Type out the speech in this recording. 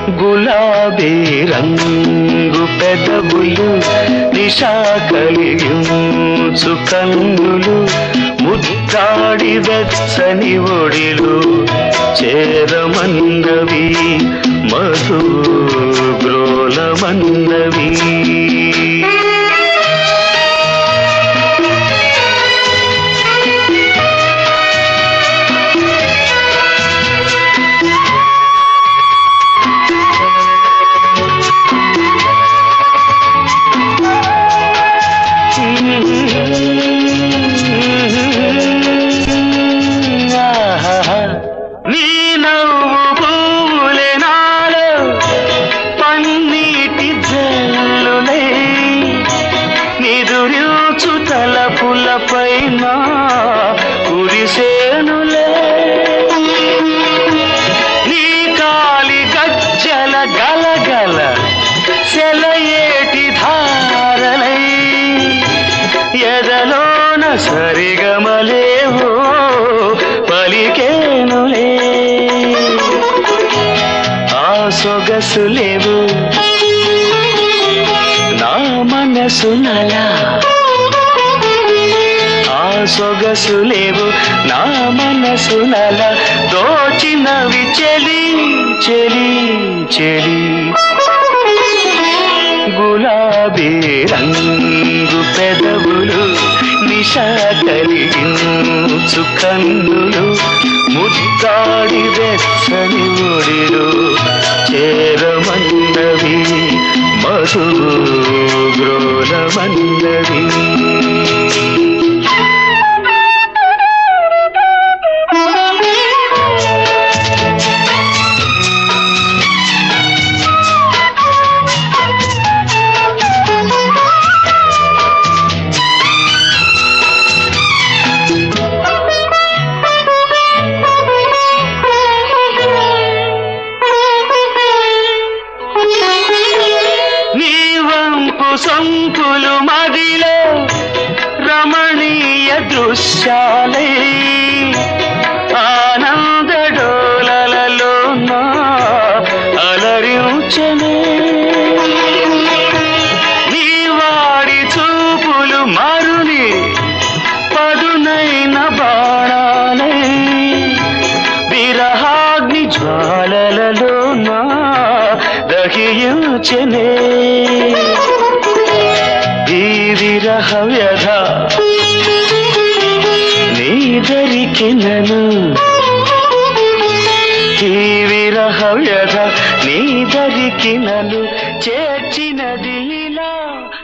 గులాబీ రంగు పెదవులు నిషా కలిగించు కన్నులు ముద్దాడి వెచ్చని ఒడిలు చేరమన్నవి మధు గ్రోలమన్నవి నీ నవ్వు పువ్వులే నాలో పన్నీటి జల్లులే నిదురించు తలపుల పైన కురిసేనులే నీ కాలి గజ్జల గలగల సెలయేటి ధారలై ఎదలోన సరిగమలేవో పలికేనులే ఆ సొగసులేవు నా మనసు నలా ఆ సొగసులేవు నా మనసు నల దోచినవి చెలి చెలి చెలి గులాబీ రంగు పెదవులు నిషా కలిగించు కన్నులు ముద్దాడి వెచ్చని ఒడిలు చేరమన్నవి మధు గ్రోలమన్నవి నీ వంపు సొంపులు మదిలో రమణీయ దృశ్యాలే ఆనందడోలలో నా అలరించనే నీ వాడి చూపులు మరుని పదునైన బాణాలే విరహాగ్ని జ్వాలలలో నా దహించనే ఈ విరహ వ్యధ నీదరికి నను ఈ విరహ వ్యధ నీదరికి నను చేర్చినది ఇలా